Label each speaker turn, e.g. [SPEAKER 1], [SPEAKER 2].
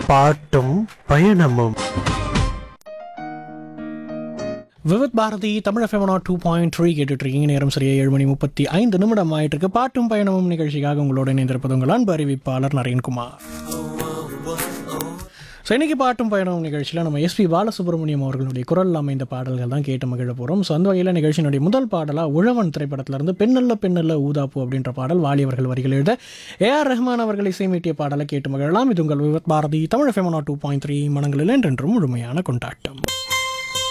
[SPEAKER 1] பாட்டும் பயணமும்
[SPEAKER 2] Vividh Bharati Tamil FM two point three கேட்டுட்டு இருக்கீங்க நேரம் சரியா ஏழு மணி முப்பத்தி ஐந்து நிமிடம் ஆயிட்டு இருக்கு பாட்டும் பயணமும் நிகழ்ச்சிக்காக உங்களோட இணைந்திருப்பது உங்கள் அன்பு அறிவிப்பாளர் நரேன்குமார் ஸோ இன்னைக்கு பாட்டும் பயணம் நிகழ்ச்சியில் நம்ம எஸ்பி பாலசுப்ரமணியம் அவர்களுடைய குரல் அமைந்த பாடல்கள் தான் கேட்டு மகிழ போகிறோம் ஸோ அந்த வகையில் நிகழ்ச்சியினுடைய முதல் பாடலாக உழவன் திரைப்படத்திலிருந்து பெண்ணல்ல பெண்ணல்ல ஊதாப்பு அப்படின்ற பாடல் வாலி அவர்கள் வரிகள் எழுத ஏஆர் ரஹ்மான் அவர்கள் இசைமீட்டிய பாடலை கேட்டு மகிழலாம் இது உங்கள் Vividh Bharati Tamil FM two point three மனங்களில் என்றென்றும் முழுமையான கொண்டாட்டம்